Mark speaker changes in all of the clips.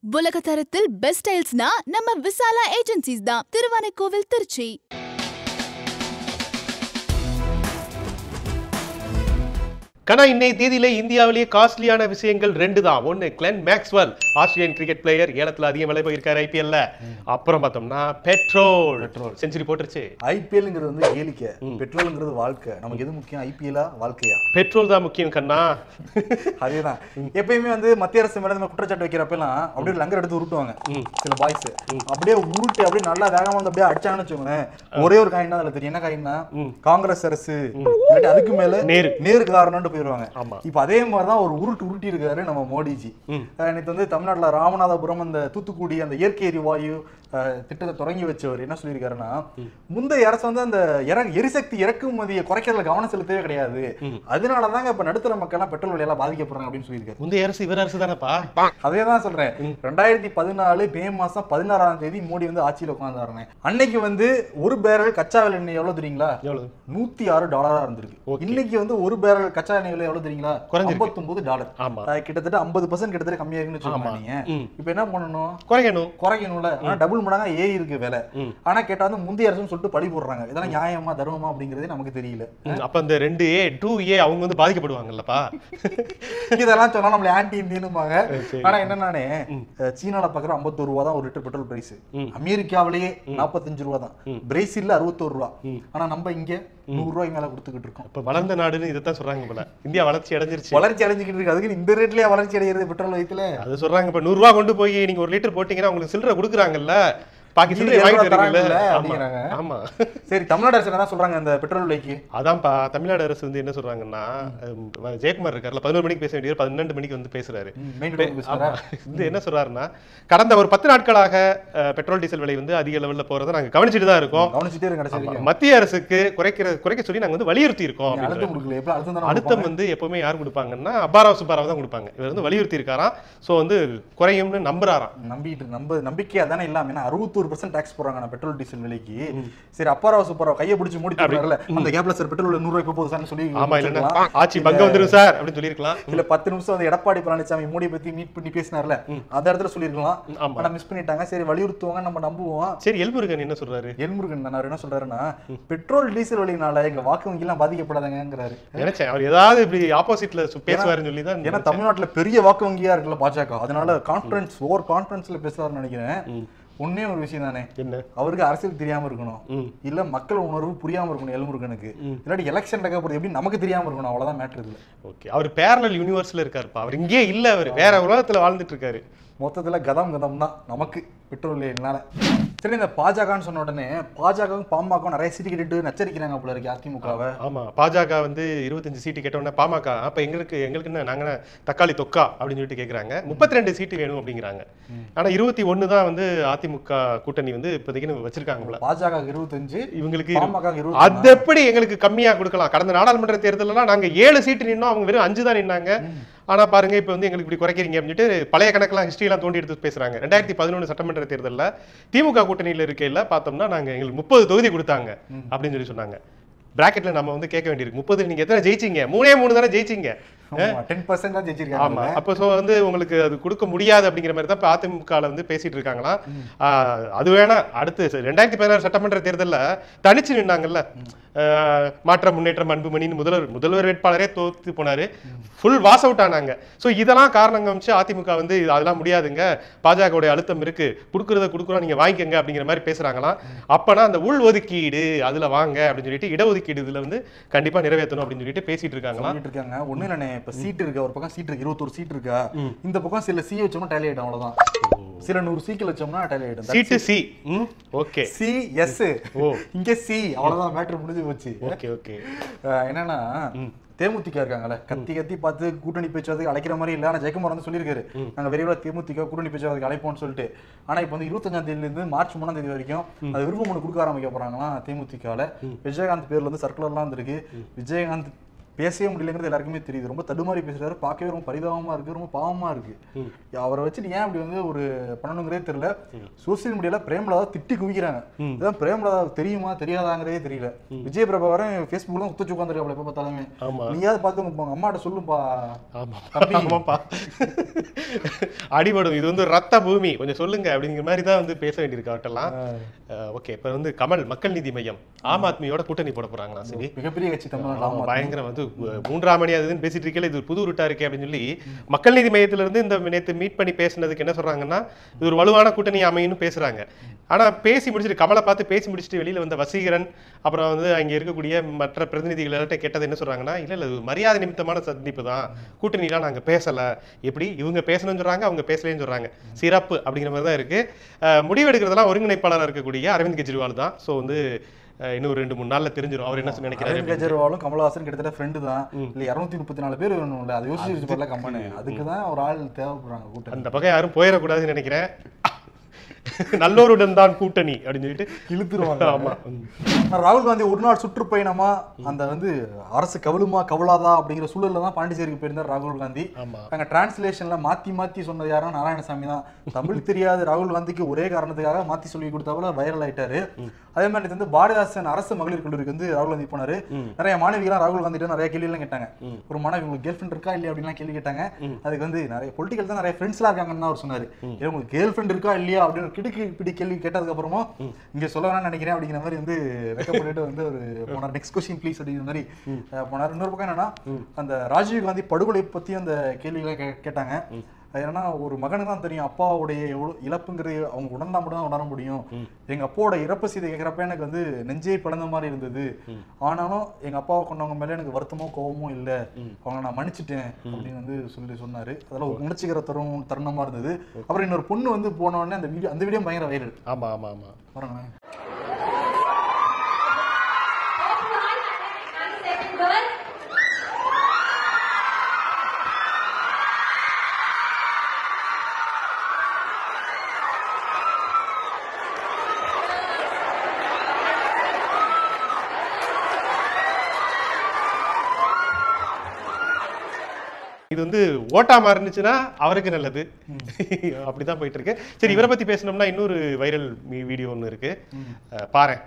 Speaker 1: உலக தரத்தில் பெஸ்ட் ஸ்டைல்ஸ்னா நம்ம விசாலா ஏஜென்சிஸ் தான் திருவானைக்கோவில் திருச்சி
Speaker 2: கனா இன்னைய தேதியில இந்தியாவிலேயே காஸ்ட்லியான விஷயங்கள் ரெண்டு தான் ஒன்னு Glenn Maxwell Australian cricket player ஏலத்துல அதிகம் விலை போயிருக்காரு ஐபிஎல்ல அப்புறம் பார்த்தோம்னா பெட்ரோல்
Speaker 3: பெட்ரோல்.
Speaker 2: செஞ்சுரி போட்டுருச்சு
Speaker 3: ஐபிஎல்ங்கிறது வந்து கேளிக்கை பெட்ரோல்ங்கிறது வாழ்க்கை நமக்கு எது முக்கியம் ஐபிஎல்லா வாழ்க்கையா
Speaker 2: பெட்ரோல் தான் முக்கியம் கண்ணா
Speaker 3: அதேதான் எப்பயுமே வந்து மத்திய அரசு மேல இந்த குற்றச்சாட்டு வைக்கிறப்பெல்லாம் அப்படியே லங்கர் எடுத்து உருட்டுவாங்க சில பாய்ஸ் அப்படியே உருட்டு அப்படியே நல்லா வேகமா வந்து அப்படியே அடிச்சாங்கன்னு வச்சுக்கோங்களேன் ஒரே ஒரு காயின் தான் அதுல தெரியும் என்ன காயின்னா காங்கிரஸ் அரசு இல்லாட்டி அதுக்கு மேல
Speaker 2: நேரு.
Speaker 3: நேரு காரணம்னு போயிருவாங்க
Speaker 2: ஆமா.
Speaker 3: இப்ப அதே மாதிரிதான் ஒரு உருட்டு உருட்டி இருக்காரு நம்ம மோடிஜி அஹ் நேத்து வந்து தமிழ்நாட்டுல ராமநாதபுரம் அந்த தூத்துக்குடி அந்த இயற்கை எரிவாயு அஹ், திட்டத்தை தொடங்கி வச்சவர் என்ன சொல்லியிருக்காருன்னா முந்தைய அரசு வந்து அந்த இற எரிசக்தி இறக்குமதியை குறைக்கிறதுல கவனம் செலுத்தவே கிடையாது அதனாலதாங்க இப்ப நடுத்தர மக்கள் எல்லாம் பெட்ரோல் விலையெல்லாம் பாதிக்கப்படுறாங்க அப்படின்னு சொல்லியிருக்காரு
Speaker 2: முந்தைய அரசு இவர் அரசு தானப்பா
Speaker 3: அதே தான் சொல்றேன் ரெண்டாயிரத்தி பதினாலு மே மாசம் பதினாறாம் தேதி மோடி வந்து ஆட்சியில உட்கார்ந்தாருங்க அன்னைக்கு வந்து ஒரு பேரல் கச்சா எண்ணெய் எவ்வளவு தெரியுங்களா
Speaker 2: எவ்வளவு
Speaker 3: நூத்தி ஆறு டாலரா இருந்திருக்கு இன்னைக்கு வந்து ஒரு பேரல் கச்சா எண்ணெய் விலை எவ்வளவு தெரியுங்களா
Speaker 2: குறைஞ்சிருக்கு.
Speaker 3: ஐம்பத்தொன்பது டாலர்
Speaker 2: ஆமா.
Speaker 3: அஹ் கிட்டத்தட்ட ஐம்பது பர்சன்ட் கிட்டத்தட்ட கம்மியா இருக்குன்னு வச்சுக்கோங்க நீங்க
Speaker 2: ம்.
Speaker 3: இப்போ என்ன பண்ணணும்
Speaker 2: குறைக்கணும்
Speaker 3: குறைக்கணும்ல ஆனா டபுள் மடங்கா ஏறி இருக்கு விலை ஆனா கேட்டா வந்து முந்தைய அரசுன்னு சொல்லிட்டு பழி போடுறாங்க இதெல்லாம் நியாயமா தர்மமா அப்படிங்கறதே நமக்கு தெரியல
Speaker 2: ம், அப்ப இந்த ரெண்டு ஏ டூ ஏ அவங்க வந்து பாதிக்கப்படுவாங்கல்லப்பா
Speaker 3: இதெல்லாம் சொன்னா நம்மள ஆன்டி இந்தியனுமாங்க ஆனா என்னன்னானே அஹ் சீனால பாக்குற 51 ரூபா தான் ஒரு லிட்டர் பெட்ரோல் பிரைஸ் அமெரிக்காவிலேயே 45 ரூபா தான் பிரேசில்ல 61 ரூபா ஆனா நம்ம இங்க நூறு ரூபாய்க்கு மேல கொடுத்துக்கிட்டு இருக்கோம்
Speaker 2: இப்ப வளர்ந்த நாடுன்னு இதைத்தான் சொல்றாங்க போல இந்தியா வளர்ச்சி அடைஞ்சிருச்சு
Speaker 3: வளர்ச்சி அடைஞ்சுக்கிட்டு இருக்கு அதுக்கு இந்த ரேட்லயே வளர்ச்சி அடைகிறது பெட்ரோல் வயித்துல
Speaker 2: அது சொல்றாங்க இப்ப நூறு ரூபா கொண்டு போய் நீங்க ஒரு லிட்டர் போட்டீங்கன்னா உங்களுக்கு சில்லறை கொடுக்குறாங்கல்ல பாக்கி சில்லறை
Speaker 3: இது
Speaker 2: வாங்கிட்டு
Speaker 3: எவ்வளவு
Speaker 2: வரீங்கல்ல
Speaker 3: தராங்கல்ல
Speaker 2: ஆமா
Speaker 3: அப்படிங்கிறாங்க.
Speaker 2: ஆமா
Speaker 3: சரி தமிழ்நாடு அரசு என்ன சொல்றாங்க அந்த பெட்ரோல் விலைக்கு
Speaker 2: அதான்ப்பா தமிழ்நாடு அரசு வந்து என்ன சொல்றாங்கன்னா அஹ், ஜெயக்குமார் இருக்கார்ல பதினோரு மணிக்கு பேச வேண்டியவர் பன்னெண்டு மணிக்கு வந்து பேசுறாரு
Speaker 3: மெயின்
Speaker 2: பே- ஆமா. இது என்ன சொல்றாருன்னா கடந்த ஒரு பத்து நாட்களாக அஹ், பெட்ரோல் டீசல் விலை வந்து அதிக லெவல்ல போறதை நாங்க கவனிச்சுட்டு தான் இருக்கோம்
Speaker 3: கவனிச்சுட்டே இருங்க கடைசி வரைக்கும்
Speaker 2: மத்திய அரசுக்கு குறைக்கிற குறைக்க சொல்லி நாங்க வந்து வலியுறுத்தி இருக்கோம்
Speaker 3: நீங்க
Speaker 2: அப்படின்றாரு.
Speaker 3: அழுத்தம் கொடுக்கல எப்ப அழுத்தம் தானே
Speaker 2: அழுத்தம் வந்து எப்பவுமே யார் கொடுப்பாங்கன்னா அப்பாராவ் சுப்பாராவ் தான் கொடுப்பாங்க இவர் வந்து வலியுறுத்தி இருக்காராம் சோ வந்து குறையும்னு நம்புறாராம்
Speaker 3: நம்பிட்டு நம்ப நம்பிக்கையா தானே இல்லாம ஏன்னா அறுபத்தோரு பர்சன்ட் டாக்ஸ் போறாங்க நான் பெட்ரோல் டீசல் விலைக்கு சரி அப்பாராவ சூப்பராவ கையை பிடிச்சி மூடி தரல அந்த கேப்ல சார் பெட்ரோல் நூறு ரூபாய் போகுது சார்னு சொல்லி
Speaker 2: ஆமா இல்லைன்னா
Speaker 3: வச்சிருக்கலாம்.
Speaker 2: ஆட்சி பங்கம் வந்துரும் சார் அப்படின்னு சொல்லியிருக்கலாம்
Speaker 3: இல்ல பத்து நிமிஷம் வந்து எடப்பாடி பழனிசாமி மோடியை பத்தி மீட் பண்ணி பேசினார்ல அந்த இடத்துல சொல்லியிருக்கலாம்
Speaker 2: ஆமா.
Speaker 3: ஆனா மிஸ் பண்ணிட்டாங்க சரி வலியுறுத்துவாங்க நம்ம நம்புவோம்
Speaker 2: சரி எல்முருகன் என்ன சொல்றாரு
Speaker 3: எல்முருகன் நான் என்ன சொல்றாருன்னா பெட்ரோல் டீசல் விலையினால எங்க வாக்கு வங்கி எல்லாம் பாதிக்கப்படாதங்கிறாரு
Speaker 2: நினைச்சேன் அவர் ஏதாவது இப்படி ஆப்போசிட்ல பேசுவாருன்னு சொல்லி தான்
Speaker 3: ஏன்னா தமிழ்நாட்டுல பெரிய வாக்கு வங்கியா இருக்குல்ல பாஜக அதனால கான்ஃபரன்ஸ் ஓவர் கான்ஃபரன்ஸ்ல பேசுறாருன்னு நினைக்கிறேன் ஒண்ணே ஒரு விஷயம் தானே
Speaker 2: என்ன
Speaker 3: அவருக்கு அரசியல் தெரியாம இருக்கணும்
Speaker 2: ம்.
Speaker 3: இல்ல மக்கள் உணர்வு புரியாம இருக்கணும் எல்முருகனுக்கு இல்லாட்டி எலெக்ஷன் நடக்க போறது எப்படி நமக்கு தெரியாம இருக்கணும் அவ்வளவுதான் மேட்ரு இதுல
Speaker 2: ஓகே அவர் பேரலல் யூனிவர்ஸ்ல இருக்காருப்பா அவர் இங்கே இல்ல அவர் வேற உலகத்துல வாழ்ந்துட்டு இருக்காரு
Speaker 3: மொத்தத்துல கதம் கதம் தான் நமக்கு பெட்ரோல் இல்லைனால சரி இந்த பாஜகன்னு சொன்ன உடனே பாஜகவும் பாமகவும் நிறைய சீட்டு கேட்டுட்டு நச்சரிக்கிறாங்க போல இருக்கு அதிமுகவை
Speaker 2: ஆமா பாஜக வந்து இருபத்தஞ்சு சீட்டு கேட்டோன்னே பாமக அப்ப எங்களுக்கு எங்களுக்கு என்ன நாங்க என்ன தக்காளி தொக்கா அப்படின்னு சொல்லிட்டு கேக்குறாங்க முப்பத்தி ரெண்டு சீட்டு வேணும் அப்படிங்கிறாங்க ஆனா இருபத்தி ஒண்ணு தான் வந்து அதிமுக கூட்டணி வந்து இப்போதைக்கு வச்சிருக்காங்க போல
Speaker 3: பாஜக இருபத்தஞ்சு
Speaker 2: இவங்களுக்கு இரு-
Speaker 3: பாமக
Speaker 2: அது
Speaker 3: இருபத்தி
Speaker 2: எப்படி எங்களுக்கு கம்மியா கொடுக்கலாம் கடந்த நாடாளுமன்ற தேர்தலெல்லாம் நாங்க ஏழு சீட்டு நின்னோம் அவங்க வெறும் அஞ்சு தான் நின்னாங்க ஆனா பாருங்க இப்போ வந்து எங்களுக்கு இப்படி குறைக்கிறீங்க அப்படின்னு சொல்லிட்டு பழைய கணக்கெல்லாம் ஹிஸ்டரி எல்லாம் தோண்டி எடுத்து பேசுறாங்க ரெண்டாயிரத்தி பதினொன்று சட்டமன்ற தேர்தல்ல திமுக கூட்டணியில இருக்கையில பார்த்தோம்னா நாங்க எங்களுக்கு முப்பது தொகுதி கொடுத்தாங்க அப்படின்னு சொல்லி சொன்னாங்க பிராக்கெட்ல நம்ம வந்து கேட்க வேண்டியிருக்கு முப்பது நீங்க எத்தனை ஜெயிச்சீங்க மூணே மூணு தானே ஜெயிச்சீங்க
Speaker 3: டென் பர்சன்ட் தான் ஜெயிச்சிருக்காங்க
Speaker 2: ஆமா அப்போ ஸோ வந்து உங்களுக்கு அது கொடுக்க முடியாது அப்படிங்கிற மாதிரி தான் இப்போ அதிமுகவில் வந்து பேசிட்டு இருக்காங்களாம் ஆஹ் அது வேணா அடுத்து ரெண்டாயிரத்தி பதினாறு சட்டமன்ற தேர்தல்ல தனிச்சு நின்னாங்கல்ல ஆஹ் மாற்ற முன்னேற்றம் அன்புமணின்னு முதல்வர் முதல்வர் வேட்பாளரே தோத்து போனாரு ஃபுல் வாஸ் அவுட் ஆனாங்க ஸோ இதெல்லாம் காரணங்க வச்சு அதிமுக வந்து இது அதெல்லாம் முடியாதுங்க பாஜகவுடைய அழுத்தம் இருக்கு கொடுக்குறத கொடுக்குறோம் நீங்க வாங்கிக்கங்க அப்படிங்கிற மாதிரி பேசுறாங்களாம் அப்பனா அந்த உள் ஒதுக்கீடு அதுல வாங்க அப்படின்னு சொல்லிட்டு இடஒதுக்கீடு இதுல வந்து கண்டிப்பா நிறைவேற்றணும் அப்படின்னு சொல்லிட்டு பேசிட்டு இருக்காங்களாம்
Speaker 3: சொல்லிட்டு இருக்காங்க ஒண்ணு இல்லைண்ணே இப்ப சீட் இருக்கு ஒரு பக்கம் சீட் இருக்கு இருபத்தொரு சீட் இருக்கா இந்த பக்கம் சில சி வச்சோம்னா டேலி ஆயிடும் அவ்வளவுதான் சில நூறு சீக்கில் வச்சோம்னா டேலி ஆயிடும்
Speaker 2: சீட்டு சி ம் ஓகே
Speaker 3: சி எஸ்
Speaker 2: ஓ.
Speaker 3: இங்க சி அவ்வளவுதான் மேட்ரு முடிஞ்சு போச்சு
Speaker 2: ஓகே ஓகே
Speaker 3: அஹ் என்னன்னா தேமுதிக இருக்காங்கல்ல கத்தி கத்தி பார்த்து கூட்டணி பேச்சுவார்த்தைக்கு அழைக்கிற மாதிரி இல்ல ஆனா ஜெயக்குமார் வந்து சொல்லியிருக்காரு நாங்க விரைவில் தேமுதிக கூட்டணி பேச்சுவார்த்தைக்கு அழைப்போம்னு சொல்லிட்டு ஆனா இப்போ வந்து இருபத்தஞ்சாம் தேதியில இருந்து மார்ச் மூணாம் தேதி வரைக்கும் அது விருப்ப மனு கொடுக்க ஆரம்பிக்க போறாங்களாம் தேமுதிகல விஜயகாந்த் பேர்ல இருந்து சர்க்குலர்லாம் வந்திருக்கு விஜயகாந்த் பேசவே முடியலங்கிறது எல்லாருக்குமே தெரியுது ரொம்ப தடுமாறி பேசுறாரு பார்க்கவே ரொம்ப பரிதாபமா இருக்கு ரொம்ப பாவமா இருக்கு அவரை வச்சுட்டு ஏன் அப்படி வந்து ஒரு பண்ணணுங்கிறதே தெரியல சோசியல் மீடியால பிரேமலதா திட்டி குவிக்கிறாங்க இதான் பிரேமலதா தெரியுமா தெரியாதாங்கிறதே தெரியல விஜய் பிரபாகரன் ஃபேஸ்புக்லாம் குத்தச்சு உட்காந்துருக்காப்ல எப்ப பார்த்தாலுமே
Speaker 2: ஆமா.
Speaker 3: நீயாவது பார்த்து உங்க உங்க அம்மாட்ட சொல்லுப்பா
Speaker 2: ஆமா
Speaker 3: தம்பி.
Speaker 2: ஆமாப்பா அடிபடும் இது வந்து ரத்த பூமி கொஞ்சம் சொல்லுங்க அப்படிங்கிற மாதிரி தான் வந்து பேச வேண்டியிருக்கு அவட்டெல்லாம் ஓகே இப்போ வந்து கமல் மக்கள் நீதி மையம் ஆம் ஆத்மியோட கூட்டணி போட போறாங்களா சரி
Speaker 3: மிகப்பெரிய கட்சி தமிழ்நாடு
Speaker 2: ஆமா,
Speaker 3: ஆமா
Speaker 2: பயங்கரம் வந்து அஹ், மூன்றாம் மணி அதுன்னு பேசிட்டு இருக்கல இது ஒரு புது ரூட்டா இருக்கே அப்படின்னு சொல்லி மக்கள் நீதி மையத்துல இருந்து இந்த நேத்து மீட் பண்ணி பேசுனதுக்கு என்ன சொல்றாங்கன்னா இது ஒரு வலுவான கூட்டணி அமையும்னு பேசுறாங்க ஆனா பேசி முடிச்சுட்டு கமலை பார்த்து பேசி முடிச்சுட்டு வெளியில வந்த வசீகரன் அப்புறம் வந்து அங்க இருக்கக்கூடிய மற்ற பிரதிநிதிகள் எல்லார்ட்ட கேட்டது என்ன சொல்றாங்கன்னா இல்ல இல்ல இது ஒரு மரியாதை நிமித்தமான சந்திப்பு தான் கூட்டணிலாம் நாங்க பேசல எப்படி இவங்க பேசணும்னு சொல்றாங்க அவங்க பேசலன்னு சொல்றாங்க சிறப்பு அப்படிங்கிற மாதிரி தான் இருக்கு அஹ், முடிவெடுக்கிறதெல்லாம் ஒருங்கிணைப்பாளராக இருக்கக்கூடிய அரவிந்த் கெஜ்ரிவால் தான் ஸோ வந்து அஹ், இன்னும் ஒரு ரெண்டு மூணு நாள்ல தெரிஞ்சிடும் அவர் என்ன நினைக்கிறாரு
Speaker 3: அரவிந்த் கெஜ்ரிவாலும் கமலஹாசன் கிட்டத்தட்ட ஃப்ரெண்டு தான் இல்ல இருநூத்தி முப்பத்தி நாலு பேர் வேணும்ல அதை யோசிச்சு வரல கம்பெனி அதுக்கு தான் ஒரு ஆள் தேவைப்படுறாங்க கூட்டம்
Speaker 2: அந்த பக்கம் யாரும் போயிடக்கூடாதுன்னு நினைக்கிறேன் நல்லோருடன் தான் கூட்டணி அப்படின்னு சொல்லிட்டு
Speaker 3: இழுத்துருவாங்க
Speaker 2: ஆமா
Speaker 3: ஆனா ராகுல் காந்தி ஒரு நாள் சுற்றுப்பயணமா அந்த வந்து அரசு கவலுமா கவலாதா அப்படிங்கிற சூழல்ல தான் பாண்டிச்சேரிக்கு போயிருந்தார் ராகுல் காந்தி
Speaker 2: ஆமா
Speaker 3: அங்க டிரான்ஸ்லேஷன்ல மாத்தி மாத்தி சொன்னது யாரும் நாராயணசாமி தான் தமிழ் தெரியாத ராகுல் காந்திக்கு ஒரே காரணத்துக்காக மாத்தி சொல்லி கொடுத்தாப்புல வைரல் ஆயிட்டாரு அதே மாதிரி இது வந்து பாரதிதாசன் அரசு மகளிர் கல்லூரிக்கு வந்து ராகுல் காந்தி போனாரு நிறைய மாணவிகளாம் ராகுல் காந்தி நிறைய கேள்வி எல்லாம் கேட்டாங்க ஒரு மாணவி உங்களுக்கு கேர்ள் ஃப்ரெண்ட் இருக்கா இல்லையா அப்படின்லாம் கேள்வி கேட்டாங்க அதுக்கு வந்து நிறைய பொலிட்டிக்கல் தான் நிறைய ஃப்ரெண்ட்ஸ்லாம் இருக்காங்கன்னு தான் அவர் சொன்னாரு ஏன் உங்களுக்கு கேர்ள் ஃப்ரெண்ட் இருக்கா இல்லையா அப்படின்னு ஒரு கிடுக்கு இப்படி கேள்வி கேட்டதுக்கு அப்புறமா இங்க சொல்ல வேணாம்னு நினைக்கிறேன் அப்படிங்கிற மாதிரி வந்து வெக்கப்பட்டு வந்து ஒரு போனார் நெக்ஸ்ட் கொஸ்டின் ப்ளீஸ் அப்படிங்கிற மாதிரி அஹ், போனார் இன்னொரு பக்கம் என்னன்னா அந்த ராஜீவ் காந்தி படுகொலை பத்தி அந்த கேள்விகளை கே- கேட்டாங்க அது என்னன்னா ஒரு மகனுக்கு தான் தெரியும் அப்பாவுடைய எவ்வளவு இழப்புங்கிறது அவங்க உணர்ந்தா மட்டும் தான் உணர முடியும் எங்க அப்பாவோட இறப்பு செய்தி கேட்கிறப்ப எனக்கு வந்து நெஞ்சே பிளந்த மாதிரி இருந்தது ஆனாலும் எங்க அப்பாவை கொண்டவங்க மேல எனக்கு வருத்தமோ கோவமோ இல்ல அவங்கள நான் மன்னிச்சிட்டேன் அப்படின்னு வந்து சொல்லி சொன்னாரு அதெல்லாம் ஒரு உணர்ச்சிகர தரும் தருணமா இருந்தது அப்புறம் இன்னொரு பொண்ணு வந்து போன உடனே அந்த வீடியோ அந்த வீடியோ பயங்கர வைரல்
Speaker 2: ஆமா ஆமா ஆமா
Speaker 3: பாருங்களேன்
Speaker 2: இது வந்து ஓட்டாம இருந்துச்சுன்னா அவருக்கு நல்லது அப்படிதான் போயிட்டு இருக்கு சரி இவரை பத்தி பேசணும்னா இன்னொரு வைரல் வீடியோ ஒன்று இருக்கு அஹ், பாரேன்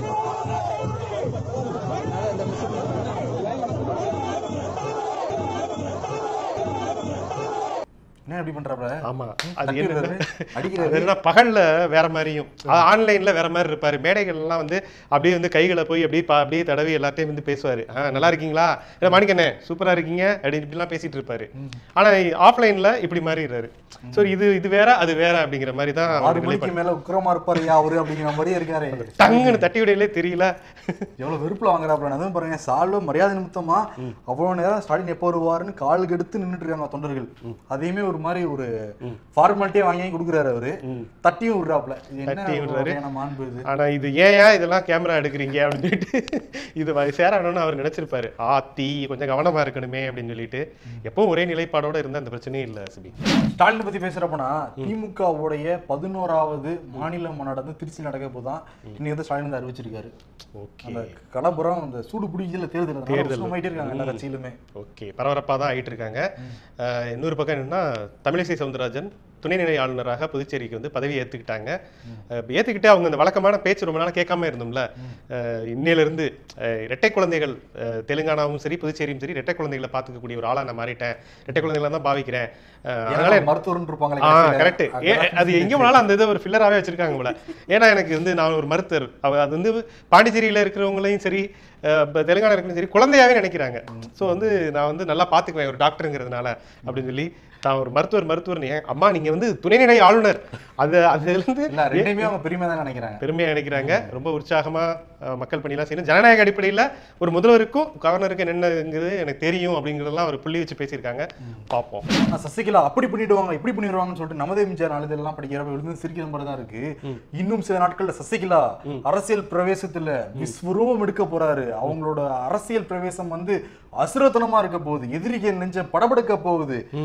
Speaker 3: என்ன எப்படி பண்றாப்ல
Speaker 2: ஆமா அது
Speaker 3: தட்டிடுறாரு,
Speaker 2: என்ன
Speaker 3: அடிக்கிறாரு.
Speaker 2: அது என்ன பகல்ல வேற மாதிரியும் ஆன்லைன்ல வேற மாதிரி இருப்பாரு மேடைகள் எல்லாம் வந்து அப்படியே வந்து கைகளை போய் அப்படியே பா- அப்படியே தடவி எல்லாத்தையும் வந்து பேசுவாரு ஆ, நல்லா இருக்கீங்களா இல்ல மாணிக்கண்ணே சூப்பரா இருக்கீங்க அப்படின்னு இப்படிலாம் பேசிட்டு இருப்பாரு ஆனா ஆஃப்லைன்ல இப்படி மாறிடுறாரு சோ இது இது வேற அது வேற அப்படிங்கிற மாதிரி தான்
Speaker 3: ஆறு
Speaker 2: அவர்
Speaker 3: மணிக்கு மேல உக்கிரமா இருப்பாரு யா அவரு அப்படிங்கிற மாதிரியே இருக்காரு
Speaker 2: டங்குன்னு தட்டி விடையிலே தெரியல
Speaker 3: எவ்வளவு வெறுப்புல வாங்குறாப்ல அதுவும் பாருங்க சால்வ மரியாதை நிமித்தமா அவ்வளவு நேரம் ஸ்டாலின் எப்போ வருவாருன்னு கால் கெடுத்து நின்னுட்டு இருக்காங்க தொண்டர்கள் அதையுமே ஒரு மாதிரி ஒரு ஃபார்மாலிட்டியா வாங்கி கொடுக்குறாரு அவரு தட்டியும் விடுறாப்ல இது என்ன
Speaker 2: தட்டியும்
Speaker 3: ஒரு
Speaker 2: விடுறாரு.
Speaker 3: வகையான மாண்பு இது
Speaker 2: ஆனா இது ஏன் இதெல்லாம் கேமரா எடுக்கிறீங்க அப்படின்னு சொல்லிட்டு இது வ- சேரணும்னு அவர் நினைச்சிருப்பாரு ஆத்தி கொஞ்சம் கவனமா இருக்கணுமே அப்படின்னு சொல்லிட்டு எப்பவும் ஒரே நிலைப்பாடோட இருந்த அந்த பிரச்சனையும் இல்ல சிபி
Speaker 3: ஸ்டாலினை பத்தி பேசுறப்பனா திமுகவுடைய பதினோராவது மாநில மாநாடு வந்து திருச்சி நடக்க போதான் இன்னைக்கு வந்து ஸ்டாலின் வந்து அறிவிச்சிருக்காரு
Speaker 2: ஓகே
Speaker 3: அந்த களபுரம் அந்த சூடு பிடிக்கல தேர்தல் அதனால
Speaker 2: தேர்தல்.
Speaker 3: உஷ்ணமாயிட்டே இருக்காங்க எல்லா கட்சியிலுமே
Speaker 2: ஓகே பரபரப்பாக தான் ஆயிட்டு இருக்காங்க அஹ், இன்னொரு பக்கம் என்னன்னா தமிழிசை சவுந்தரராஜன் துணைநிலை ஆளுநராக புதுச்சேரிக்கு வந்து பதவி ஏத்துக்கிட்டாங்க அஹ், இப்ப ஏத்துக்கிட்டு அவங்க இந்த வழக்கமான பேச்சு ரொம்ப நாள் கேட்காம இருந்தோம்ல அஹ், இன்னையிலிருந்து அஹ், இரட்டை குழந்தைகள் அஹ், தெலுங்கானாவும் சரி புதுச்சேரியும் சரி இரட்டை குழந்தைகளை பார்த்துக்கக்கூடிய ஒரு ஆளா நான் மாறிட்டேன் இரட்டை குழந்தைகளை தான் பாவிக்கிறேன் அஹ், அதனால
Speaker 3: ஏன்னா மருத்துவர்னு இருப்பாங்களே
Speaker 2: ஆ
Speaker 3: கடைசியில.
Speaker 2: கரெக்ட் அது எங்க போனாலும் அந்த இதை ஒரு ஃபில்லராகவே வச்சிருக்காங்க போல ஏன்னா எனக்கு வந்து நான் ஒரு மருத்துவர் அவ- அது வந்து பாண்டிச்சேரியில இருக்கிறவங்களையும் சரி அஹ், இப்ப தெலுங்கானா இருக்கிறவங்க சரி குழந்தையாவே நினைக்கிறாங்க ஸோ வந்து நான் வந்து நல்லா பார்த்துக்குவேன் ஒரு டாக்டருங்கிறதுனால அப்படின்னு சொல்லி தான் ஒரு மருத்துவர் மருத்துவர்னு ஏன் அம்மா நீங்க வந்து துணைநிலை ஆளுநர் அது அதுலேருந்து
Speaker 3: இல்ல ரெண்டையுமே அவங்க பெருமையா தான் நினைக்கிறாங்க
Speaker 2: பெருமையா நினைக்கிறாங்க ரொம்ப உற்சாகமா அஹ், மக்கள் பணியெல்லாம் செய்யணும் ஜனநாயக அடிப்படையில ஒரு முதல்வருக்கும் கவர்னருக்கும் என்னங்கிறது எனக்கு தெரியும் அப்படிங்கிறதெல்லாம் அவர் புள்ளி வச்சு பேசியிருக்காங்க பார்ப்போம்
Speaker 3: ஆனா சசிகலா அப்படி பண்ணிடுவாங்க இப்படி பண்ணிடுவாங்கன்னு சொல்லிட்டு நமதே மிஞ்சார் நாளிதெல்லாம் படிக்கிறப்ப விழுந்து சிரிக்கிற மாதிரி தான் இருக்கு இன்னும் சில நாட்கள்ல சசிகலா அரசியல் பிரவேசத்துல விஸ்வரூபம் எடுக்க போறாரு அவங்களோட அரசியல் பிரவேசம் வந்து அசுரத்தனமா இருக்க போகுது எதிரிகள் நெஞ்ச படபடுக்க போகுது தேர்தல்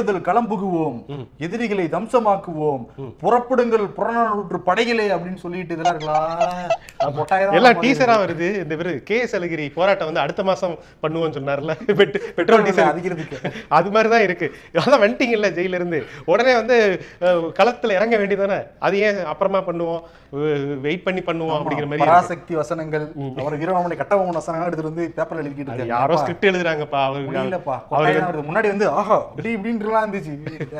Speaker 3: தேர்தல் களம் புகுவோம் எதிரிகளை தம்சமாக்குவோம் புறப்படுங்கள் புறநானூற்று படைகளே அப்படின்னு சொல்லிட்டு இதெல்லாம் இருக்கலாம் மொட்டாயிரம்
Speaker 2: எல்லாம் டீசரா வருது இந்த பேரு கே எஸ் அழகிரி போராட்டம் வந்து அடுத்த மாசம் பண்ணுவோம்னு சொன்னார்ல பெட்- பெட்ரோல் டீசல்
Speaker 3: அதிகரிதுக்கு
Speaker 2: அது மாதிரி தான் இருக்கு அதான் வந்துட்டீங்கல்ல ஜெயில இருந்து உடனே வந்து அஹ், களத்துல இறங்க வேண்டியதானே அது ஏன் அப்புறமா பண்ணுவோம் வெயிட் பண்ணி பண்ணுவோம் அப்படிங்கிற மாதிரி இருக்கு.
Speaker 3: பராசக்தி வசனங்கள் அவர் வீரவாமனை கட்டபொம்மன் வசனங்கள் எடுத்துட்டு வந்து பேப்பர்ல எழுதிக்கிட்டு
Speaker 2: அது
Speaker 3: இருக்காரு
Speaker 2: யாரோ ஸ்கிரிப்ட் எழுதுறாங்கப்பா அவருக்கு
Speaker 3: முடியலப்பா கொட்டாயிரம் வருது. முன்னாடி வந்து ஆஹா இப்படி இப்படின்றலாம் இருந்துச்சு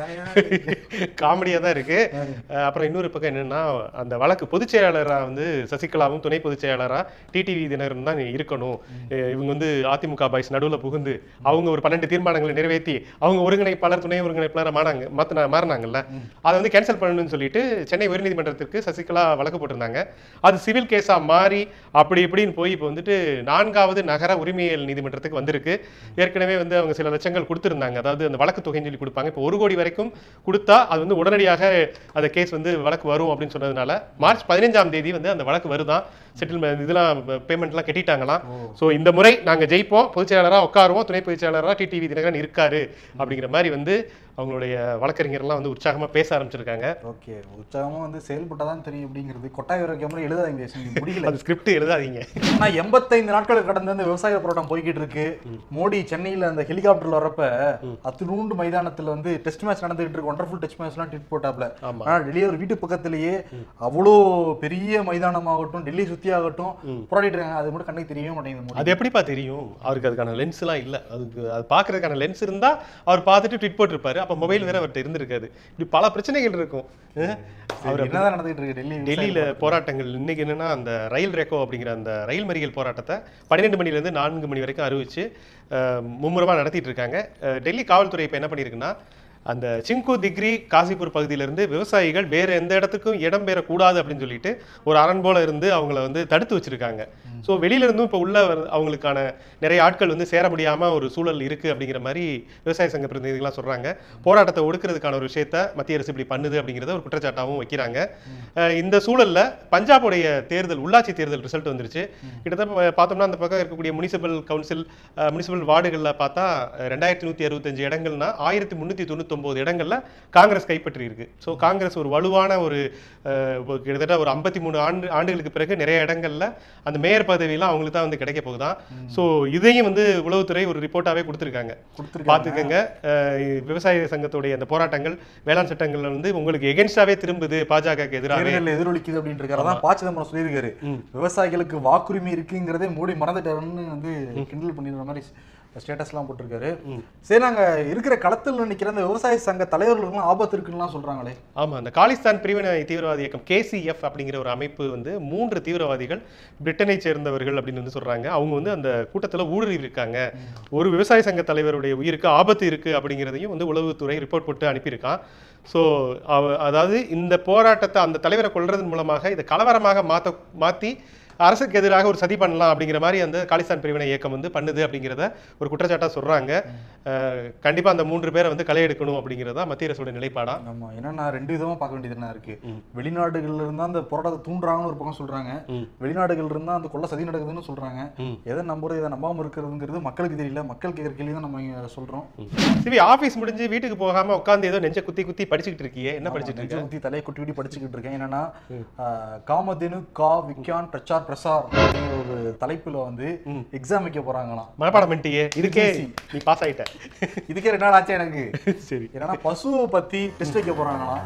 Speaker 2: காமெடியா தான் இருக்கு அஹ் அப்புறம் இன்னொரு பக்கம் என்னன்னா அந்த வழக்கு பொதுச் செயலாளரா வந்து சசிகலாவும் துணை பொதுச் செயலாளரா டிடிவி தினகரன் தான் இருக்கணும் அஹ் இவங்க வந்து அதிமுக பாய்ஸ் நடுவுல புகுந்து அவங்க ஒரு பன்னெண்டு தீர்மானங்களை நிறைவேற்றி அவங்க ஒருங்கிணைப்பாளர் துணை ஒருங்கிணைப்பாளர் மாறாங்க மாத்தின மாறினாங்கல்ல அதை வந்து கேன்சல் பண்ணணும்னு சொல்லிட்டு சென்னை உயர்நீதிமன்றத்திற்கு சசிகலா வழக்கு போட்டிருந்தாங்க அது சிவில் கேஸா மாறி அப்படி இப்படின்னு போய் இப்போ வந்துட்டு நான்காவது நகர உரிமையியல் நீதிமன்றத்துக்கு வந்திருக்கு ஏற்கனவே வந்து அவங்க சில லட்சங்கள் கொடுத்திருந்தாங்க அதாவது அந்த வழக்கு தொகைன்னு சொல்லி கொடுப்பாங்க இப்போ ஒரு கோடி வரைக்கும் கொடுத்தா அது வந்து உடனடியாக அந்த கேஸ் வந்து வழக்கு வரும் அப்படின்னு சொன்னதுனால மார்ச் பதினஞ்சாம் தேதி வந்து அந்த வழக்கு வருதான் செட்டில்மெண்ட் இதெல்லாம் பேமெண்ட்லாம் கட்டிட்டாங்களாம் ஸோ இந்த முறை நாங்கள் ஜெயிப்போம் பொதுச் செயலாளராக உட்காருவோம் துணை பொதுச் செயலாளராக டிடிவி தினகரன் இருக்காரு அப்படிங்கிற மாதிரி வந்து அவங்களுடைய வழக்கறிஞர்லாம் வந்து உற்சாகமா பேச ஆரம்பிச்சிருக்காங்க
Speaker 3: ஓகே உற்சாகமா வந்து செயல்பட்டாதான் தெரியும் அப்படிங்கிறது கொட்டாய் வைக்க மாதிரி எழுதாதீங்க தயவு முடியல
Speaker 2: அது ஸ்கிரிப்ட் எழுதாதீங்க
Speaker 3: ஆனா எண்பத்தைந்து நாட்கள் கடந்து அந்த விவசாய போராட்டம் போய்கிட்டு இருக்கு மோடி சென்னையில அந்த ஹெலிகாப்டர்ல வரப்ப அத்துணூண்டு மைதானத்துல வந்து டெஸ்ட் மேட்ச் நடந்துகிட்டு இருக்கு ஒண்டர்ஃபுல் டெஸ்ட் மேட்ச்லாம் ட்வீட் போட்டாப்ல
Speaker 2: ஆமா.
Speaker 3: ஆனா டெல்லி ஒரு வீட்டு பக்கத்திலேயே அவ்வளோ பெரிய மைதானமாகட்டும் டெல்லி சுத்தி ஆகட்டும் போராடிட்டு இருக்காங்க அது மட்டும் கண்ணுக்கு தெரியவே மாட்டேங்குது மோடி
Speaker 2: அது எப்படிப்பா தெரியும் அவருக்கு அதுக்கான லென்ஸ்லாம் இல்ல அதுக்கு அது பார்க்கறதுக்கான லென்ஸ் இருந்தா அவர் பார்த்துட்டு ட்வீட் போட்டிருப்பாரு அப்ப மொபைல் வேற அவர்கிட்ட இருந்திருக்காது இப்படி பல பிரச்சனைகள் இருக்கும் அஹ் அவர்
Speaker 3: சரி, என்னதான் நடந்துகிட்டு இருக்கு டெல்லி
Speaker 2: டெல்லியில போராட்டங்கள் இன்னைக்கு என்னன்னா அந்த ரயில் ரேக்கோ அப்படிங்கிற அந்த ரயில் மறியல் போராட்டத்தை பன்னிரெண்டு மணில இருந்து நான்கு மணி வரைக்கும் அறிவிச்சு அஹ், மும்முரமா நடத்திட்டு இருக்காங்க அஹ், டெல்லி காவல்துறை இப்ப என்ன பண்ணியிருக்குன்னா அந்த சிங்கு திக்ரி காசிப்பூர் பகுதியிலிருந்து விவசாயிகள் வேற எந்த இடத்துக்கும் இடம் பெறக்கூடாது அப்படின்னு சொல்லிட்டு ஒரு அரண் போல இருந்து அவங்கள வந்து தடுத்து வச்சிருக்காங்க ஸோ வெளியில இருந்தும் இப்போ உள்ள வர- அவங்களுக்கான நிறைய ஆட்கள் வந்து சேர முடியாம ஒரு சூழல் இருக்கு அப்படிங்கிற மாதிரி விவசாய சங்க பிரதிநிதிகள்லாம் சொல்றாங்க போராட்டத்தை ஒடுக்கிறதுக்கான ஒரு விஷயத்த மத்திய அரசு இப்படி பண்ணுது அப்படிங்கிறத ஒரு குற்றச்சாட்டாகவும் வைக்கிறாங்க அஹ் இந்த சூழல்ல பஞ்சாபுடைய தேர்தல் உள்ளாட்சி தேர்தல் ரிசல்ட் வந்துருச்சு கிட்டத்தட்ட பா- பார்த்தோம்னா அந்த பக்கம் இருக்கக்கூடிய முனிசிபல் கவுன்சில் முனிசிபல் வார்டுகளில் பார்த்தா அஹ், ரெண்டாயிரத்தி நூற்றி அறுபத்தஞ்சு இடங்கள்னா ஆயிரத்தி முந்நூற்றி தொண்ணூத்தொம்பது இடங்கள்ல காங்கிரஸ் கைப்பற்றி இருக்கு ஸோ காங்கிரஸ் ஒரு வலுவான ஒரு அஹ், ஒரு கிட்டத்தட்ட ஒரு ஐம்பத்தி மூணு ஆண்டு ஆண்டுகளுக்கு பிறகு நிறைய இடங்கள்ல அந்த மேயர் பதவியெல்லாம் அவங்களுக்கு தான் வந்து கிடைக்க போகுதான் ஸோ இதையும் வந்து உளவுத்துறை ஒரு ரிப்போர்ட்டாவே கொடுத்துருக்காங்க
Speaker 3: கொடுத்துருக்காங்க
Speaker 2: பார்த்துக்கங்க அஹ், விவசாய சங்கத்துடைய அந்த போராட்டங்கள் வேளாண் சட்டங்கள்ல வந்து உங்களுக்கு எகென்ஸ்டாவே திரும்புது பாஜகவுக்கு எதிராக
Speaker 3: தேர்தலில் எதிரொலிக்குது அப்படின்ற அதான் ப சிதம்பரம் சொல்லியிருக்காரு விவசாயிகளுக்கு வாக்குரிமை இருக்குங்கிறதே மோடி மறந்துட்டாருன்னு வந்து கிண்டல் பண்ணிடுற மாதிரி ஸ்டேட்டஸ்லாம் போட்டிருக்காரு சரி நாங்க இருக்கிற களத்தில் நிக்கிற அந்த விவசாய சங்க தலைவர்களுக்கெல்லாம் ஆபத்து இருக்குன்னுலாம் சொல்றாங்களே
Speaker 2: ஆமா அந்த காலிஸ்தான் பிரிவினை தீவிரவாத இயக்கம் கேசிஎஃப் அப்படிங்கிற ஒரு அமைப்பு வந்து மூன்று தீவிரவாதிகள் பிரிட்டனை சேர்ந்தவர்கள் அப்படின்னு வந்து சொல்றாங்க அவங்க வந்து அந்த கூட்டத்துல ஊடுருவி இருக்காங்க ஒரு விவசாய சங்க தலைவருடைய உயிருக்கு ஆபத்து இருக்கு அப்படிங்கிறதையும் வந்து உளவுத்துறை ரிப்போர்ட் போட்டு அனுப்பியிருக்கான் ஸோ அதாவது இந்த போராட்டத்தை அந்த தலைவரை கொல்றதன் மூலமாக இதை கலவரமாக மாத்த மாத்தி அரசுக்கு எதிராக ஒரு சதி பண்ணலாம் அப்படிங்கிற மாதிரி அந்த காலிஸ்தான் பிரிவினை இயக்கம் வந்து பண்ணுது அப்படிங்கிறத ஒரு குற்றச்சாட்டா சொல்றாங்க அஹ் கண்டிப்பா அந்த மூன்று பேரை வந்து களை எடுக்கணும் அப்படிங்கிறதா மத்திய அரசோட நிலைப்பாடா
Speaker 3: ஆமா ஏன்னா நான் ரெண்டு விதமா பார்க்க வேண்டியது என்ன இருக்கு வெளிநாடுகள்ல இருந்தா அந்த போராட்டத்தை தூண்டுறாங்கன்னு ஒரு பக்கம் சொல்றாங்க
Speaker 2: ம்.
Speaker 3: வெளிநாடுகள்ல இருந்தா அந்த கொள்ள சதி நடக்குதுன்னு சொல்றாங்க
Speaker 2: ம்.
Speaker 3: எதை நம்புறது எதை நம்பாம இருக்கிறதுங்கிறது மக்களுக்கு தெரியல மக்கள் கேட்கற கேள்வி தான் நம்ம இங்க சொல்றோம்
Speaker 2: சிவி ஆபீஸ் முடிஞ்சு வீட்டுக்கு போகாம உட்காந்து ஏதோ நெஞ்ச குத்தி குத்தி படிச்சுக்கிட்டு இருக்கியே என்ன படிச்சிட்டு
Speaker 3: நெஞ்ச
Speaker 2: இருக்க
Speaker 3: குத்தி தலையை குட்டி குட்டி படிச்சுக்கிட்டு இருக்கேன் என்னன்னா ஆஹ், காமதேனு கா விக்யான் பிரச்சார் பிரசார் அப்படிங்கிற ஒரு தலைப்புல வந்து எக்ஸாம் வைக்க போறாங்களாம்
Speaker 2: மனப்பாடம் பண்ணிட்டியே இதுக்கே நீ பாஸ் ஆயிட்ட
Speaker 3: இதுக்கே ரெண்டு நாள் ஆச்சு எனக்கு
Speaker 2: சரி
Speaker 3: என்னன்னா பசுவை பத்தி டெஸ்ட் வைக்க போறாங்களாம்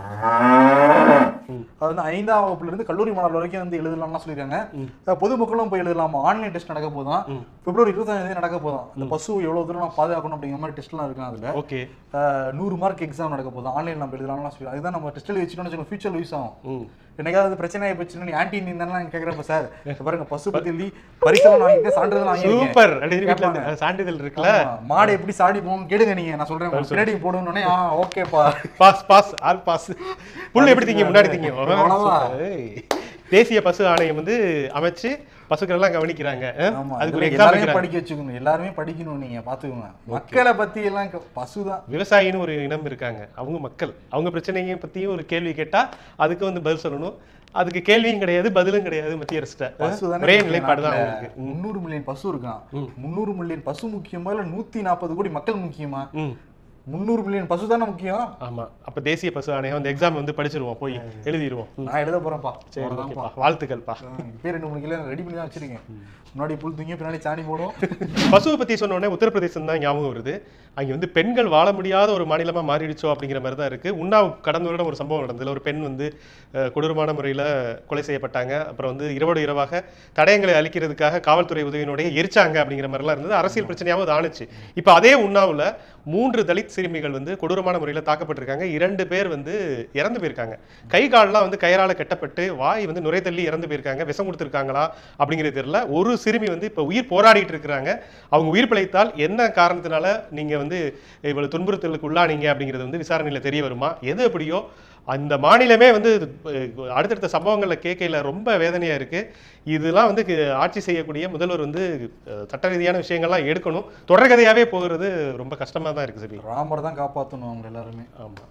Speaker 3: அது வந்து ஐந்தாம் வகுப்புல இருந்து கல்லூரி மாணவர் வரைக்கும் வந்து எழுதலாம்லாம் சொல்லியிருக்காங்க அஹ் பொதுமக்களும் போய் எழுதலாமா ஆன்லைன் டெஸ்ட் நடக்க போதான் பிப்ரவரி இருபத்தஞ்சாம் தேதி நடக்க போதும் அந்த பசு எவ்வளவு தூரம் நான் பாதுகாக்கணும் அப்படிங்கிற மாதிரி டெஸ்ட்லாம் இருக்கு அதுல
Speaker 2: ஓகே
Speaker 3: அஹ் நூறு மார்க் எக்ஸாம் நடக்க போதும் ஆன்லைன் நம்ம எழுதலாம்லாம் சொல்லி அதுதான் நம்ம டெஸ்ட் எழுதி வச்சுட்டோம்னு வச்சுக்கோங்க ஃபியூச்சர் யூஸ் ஆகும்
Speaker 2: ம்
Speaker 3: என்னைக்காவது பிரச்சனை ஆயிடுச்சுன்னு நீ ஆன்டி நீ தானே கேட்குறப்ப சார் இப்ப பாருங்க பசு பத்தி எழுதி பரிசெல்லாம் வாங்கிட்டு சான்றிதழ் வாங்கியிருக்கேன்
Speaker 2: சூப்பர் அப்படின்னு வீட்டுல
Speaker 3: கேட்பாங்க.
Speaker 2: இருந்து சான்றிதழ் இருக்குல்ல
Speaker 3: ஆமா, மாடு எப்படி சாடி போகணும் கேளுங்க நீங்க நான் சொல்றேன் பின்னாடி போடணும்னே ஆ ஓகேப்பா
Speaker 2: pass pass all pass full எப்படி திங்க முன்னாடி திங்க
Speaker 3: அவ்வளவுதான்.
Speaker 2: தேசிய பசு ஆணையம் வந்து அமைச்சு பசுக்கள் எல்லாம் கவனிக்கிறாங்க அஹ்?
Speaker 3: ஆமா
Speaker 2: அதுக்கு ஒரு
Speaker 3: இதுல
Speaker 2: எக்ஸாம்
Speaker 3: எல்லாரையும் படிக்க வச்சுக்கணும் எல்லாருமே படிக்கணும் நீங்க பாத்துக்கோங்க மக்களை பத்தி எல்லாம் க- பசுதான்
Speaker 2: விவசாயின்னு ஒரு இனம் இருக்காங்க அவங்க மக்கள் அவங்க பிரச்சனையை பத்தியும் ஒரு கேள்வி கேட்டா அதுக்கு வந்து பதில் சொல்லணும் அதுக்கு கேள்வியும் கிடையாது பதிலும் கிடையாது மத்திய அரசு
Speaker 3: பசு தானே
Speaker 2: ஒரே
Speaker 3: இருக்கு
Speaker 2: நிலைப்பாடு தான்
Speaker 3: நாட்டுல.
Speaker 2: அவங்களுக்கு
Speaker 3: முந்நூறு மில்லியன் பசு இருக்கான் முந்நூறு மில்லியன் பசு முக்கியமா இல்ல நூத்தி நாற்பது கோடி மக்கள் முக்கியமா
Speaker 2: ம்
Speaker 3: முந்நூறு மில்லியன் பசு தானே முக்கியம்
Speaker 2: ஆமா அப்ப தேசிய பசு ஆணையம் அந்த எக்ஸாம் வந்து படிச்சிருவோம் போய் எழுதிடுவோம் ம்.
Speaker 3: நான் எழுத போறேன்ப்பா
Speaker 2: சரி
Speaker 3: அவ்வளவுதான்ப்பா.
Speaker 2: ஓகேப்பா வாழ்த்துக்கள்ப்பா
Speaker 3: பேர் ரெண்டு மூணு கிலோ ரெடி பண்ணி தான் வச்சிருக்கேன் முன்னாடி புல் தூங்கி பின்னாடி சாணி போடும்
Speaker 2: பசுவை பத்தி சொன்ன உடனே உத்தரப்பிரதேசம் தான் ஞாபகம் வருது அங்க வந்து பெண்கள் வாழ முடியாத ஒரு மாநிலமா மாறிடுச்சோ அப்படிங்கிற மாதிரி தான் இருக்கு உன்னாவ் கடந்த வருடம் ஒரு சம்பவம் நடந்ததுல ஒரு பெண் வந்து அஹ், கொடூரமான முறையில கொலை செய்யப்பட்டாங்க அப்புறம் வந்து இரவோடு இரவாக தடயங்களை அழிக்கிறதுக்காக காவல்துறை உதவியினுடைய எரிச்சாங்க அப்படிங்கிற மாதிரிலாம் இருந்தது அரசியல் பிரச்சனையாவும் அது ஆணுச்சு இப்போ அதே உண்ணாவுல மூன்று தலித் சிறுமிகள் வந்து கொடூரமான முறையில் தாக்கப்பட்டிருக்காங்க இரண்டு பேர் வந்து இறந்து போயிருக்காங்க கை கால்லாம் வந்து கயரால கட்டப்பட்டு வாய் வந்து நுரை தள்ளி இறந்து போயிருக்காங்க விஷம் கொடுத்துருக்காங்களா அப்படிங்கிறது தெரியல ஒரு சிறுமி வந்து இப்போ உயிர் போராடிட்டு இருக்கிறாங்க அவங்க உயிர் பிழைத்தால் என்ன காரணத்தினால நீங்க வந்து இவ்வளவு துன்புறுத்தலுக்கு உள்ளானீங்க அப்படிங்கிறது வந்து விசாரணையில தெரிய வருமா எது எப்படியோ அந்த மாநிலமே வந்து அஹ், அடுத்தடுத்த சம்பவங்களை கேட்கையில ரொம்ப வேதனையா இருக்கு இதெல்லாம் வந்து கு- ஆட்சி செய்யக்கூடிய முதல்வர் வந்து அஹ், சட்ட ரீதியான விஷயங்கள்லாம் எடுக்கணும் தொடர்கதையாவே போகிறது ரொம்ப கஷ்டமா தான் இருக்கு சரி
Speaker 3: ராமர் தான் காப்பாற்றணும் அவங்க எல்லாருமே
Speaker 2: ஆமா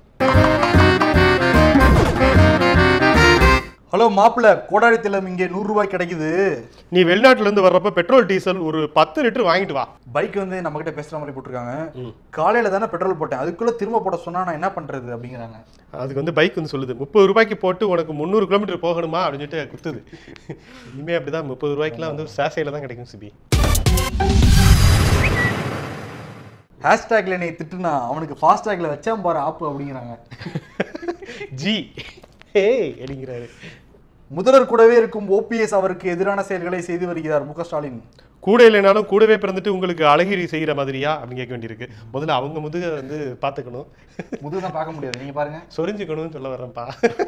Speaker 3: ஹலோ மாப்பிள்ள கோடாரி திலம் இங்கே நூறு ரூபாய் கிடைக்குது
Speaker 2: நீ வெளிநாட்டுல இருந்து வர்றப்ப பெட்ரோல் டீசல் ஒரு பத்து லிட்டர் வாங்கிட்டு வா
Speaker 3: பைக் வந்து நம்ம கிட்ட பேசுற மாதிரி போட்டிருக்காங்க காலையில தானே பெட்ரோல் போட்டேன் அதுக்குள்ள திரும்ப போட சொன்னா நான் என்ன பண்றது அப்படிங்கிறாங்க
Speaker 2: அதுக்கு வந்து பைக் வந்து சொல்லுது முப்பது ரூபாய்க்கு போட்டு உனக்கு முந்நூறு கிலோமீட்டர் போகணுமா அப்படின்னு சொல்லிட்டு குத்துது இனிமே அப்படிதான் முப்பது ரூபாய்க்குலாம் வந்து சேசையில தான் கிடைக்கும் சிபி
Speaker 3: ஹேஷ்டேக்ல என்னை திட்டுனா அவனுக்கு ஃபாஸ்டேக்ல வச்சான் பாரு ஆப்பு அப்படிங்கிறாங்க
Speaker 2: ஜி ஹே அப்படிங்கிறாரு
Speaker 3: முதல்வர் கூடவே இருக்கும் ஓபிஎஸ் அவருக்கு எதிரான செயல்களை செய்து வருகிறார் மு க ஸ்டாலின்
Speaker 2: கூட இல்லைனாலும் கூடவே பிறந்துட்டு உங்களுக்கு அழகிரி செய்யற மாதிரியா அப்படின்னு கேட்க வேண்டியிருக்கு முதல்ல அவங்க முதுக வந்து பார்த்துக்கணும்
Speaker 3: முதுகு தான் பார்க்க முடியாது நீங்க பாருங்க
Speaker 2: சொரிஞ்சுக்கணும்னு சொல்ல வரேன்ப்பா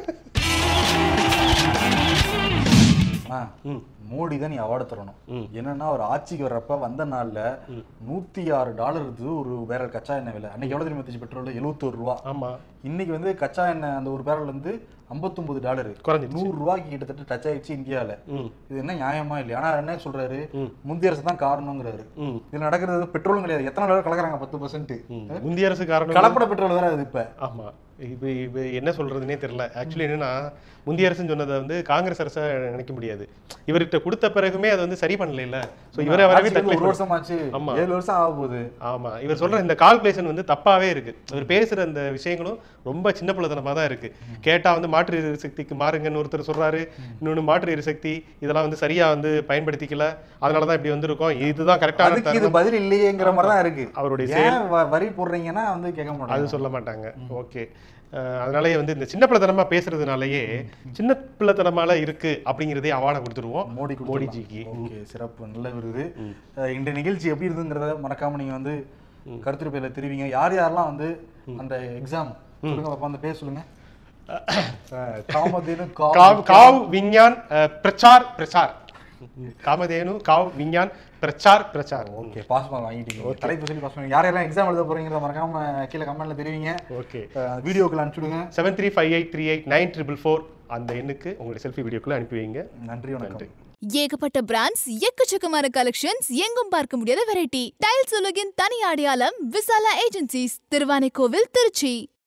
Speaker 3: ஆ,
Speaker 2: ம்.
Speaker 3: மோடி தான் நீ அவார்டு தரணும்
Speaker 2: ம்.
Speaker 3: என்னன்னா அவர் ஆட்சிக்கு வர்றப்ப வந்த நாள்ல நூத்தி ஆறு டாலர் இருந்தது ஒரு பேரல் கச்சா எண்ணெய் விலை அன்னைக்கு எவ்வளவு தெரியுமா இருந்துச்சு பெட்ரோல் எழுபத்தோரு ரூபா
Speaker 2: ஆமா
Speaker 3: இன்னைக்கு வந்து கச்சா எண்ணெய் அந்த ஒரு பேரல் வந்து 59 டாலர்
Speaker 2: குறைஞ்சிருச்சு.
Speaker 3: நூறு ரூபாய்க்கு கிட்டத்தட்ட டச் ஆயிடுச்சு இந்தியால
Speaker 2: ம்
Speaker 3: இது என்ன நியாயமா இல்லையா ஆனா என்ன சொல்றாரு
Speaker 2: ம்.
Speaker 3: முந்தைய அரசு தான் காரணங்கிறாரு
Speaker 2: ம்
Speaker 3: இதுல நடக்கிறது பெட்ரோலும் கிடையாது எத்தனை டாலர் கலக்குறாங்க பத்து பர்சன்ட்
Speaker 2: ம். முந்தைய அரசு காரணம்
Speaker 3: கலப்பட பெட்ரோல் வேற அது இப்ப
Speaker 2: ஆமா இப்போ இப்போ என்ன சொல்றதுனே தெரியல ஆக்சுவலி என்னன்னா முந்தைய அரசுன்னு சொன்னதை வந்து காங்கிரஸ் அரசை நினைக்க முடியாது இவர்கிட்ட கொடுத்த பிறகுமே அதை வந்து சரி பண்ணல இல்ல ஸோ இவரை வரவே
Speaker 3: ஆட்சிக்கு
Speaker 2: தக்கலை
Speaker 3: ஒரு வருஷம் ஆச்சு
Speaker 2: ஆமா.
Speaker 3: ஏழு வருஷம் ஆக போகுது
Speaker 2: ஆமா இவர் சொல்ற இந்த கால்குலேஷன் வந்து தப்பாவே இருக்கு இவர் பேசுற அந்த விஷயங்களும் ரொம்ப சின்ன பிள்ளைத்தனமா தான் இருக்கு கேட்டா வந்து மாற்று எரிசக்திக்கு மாறுங்கன்னு ஒருத்தர் சொல்றாரு இன்னொன்னு மாற்று எரிசக்தி இதெல்லாம் வந்து சரியா வந்து பயன்படுத்திக்கல அதனால தான் இப்படி வந்திருக்கோம் இதுதான் கரெக்டான
Speaker 3: அதுக்கு இது பதில் இல்லையேங்கிற மாதிரி தான் இருக்கு
Speaker 2: அவருடைய
Speaker 3: ஏன் வ- வரி போடுறீங்கன்னா வந்து கேட்க மாட்டாங்க
Speaker 2: அது சொல்ல மாட்டாங்க ஓகே அதனாலயே வந்து இந்த சின்ன பிள்ளைத்தனமா பேசுறதுனாலயே சின்ன பிள்ளைத்தனமால இருக்கு அப்படிங்கிறதே அவார்டை கொடுத்துருவோம்
Speaker 3: மோடி
Speaker 2: மோடிஜிக்கு
Speaker 3: ஓகே சிறப்பு நல்ல விருது அஹ் இந்த நிகழ்ச்சி எப்படி இருந்துங்கிறத மறக்காம நீங்க வந்து கருத்துருப்பையில தெரிவிங்க யார் யாரெல்லாம் வந்து அந்த எக்ஸாம் சொல்லுங்க பாப்பா அந்த பேர் சொல்லுங்க அஹ் காமதேனு கா-
Speaker 2: காவ் காவ் விஞ்ஞான் அஹ், Prachar Prachar Kamadhenu Gau Vigyan Prachar Prachar
Speaker 3: okay pass mark வாங்கிட்டீங்க தலைப்பு சொல்லி பாஸ் பண்ணி யார் யாரெல்லாம் எக்ஸாம் எழுத போறீங்கிறத மறக்காம கீழே கமெண்ட்ல தெரிவிங்க
Speaker 2: ஓகே
Speaker 3: அஹ் வீடியோக்குள்ள அனுப்பிச்சுடுங்க
Speaker 2: seven three five eight three eight nine triple four அந்த எண்ணுக்கு உங்களுடைய செல்ஃபி வீடியோக்குள்ள அனுப்பி வைங்க
Speaker 3: நன்றி வணக்கம்
Speaker 1: ஏகப்பட்ட பிராண்ட்ஸ் எக்கச்சக்கமான கலெக்ஷன்ஸ் எங்கும் பார்க்க முடியாத வெரைட்டி டைல்ஸ் உலகின் தனி அடையாளம் விசாலா ஏஜென்சிஸ் திருவானைக்கோவில் திருச்சி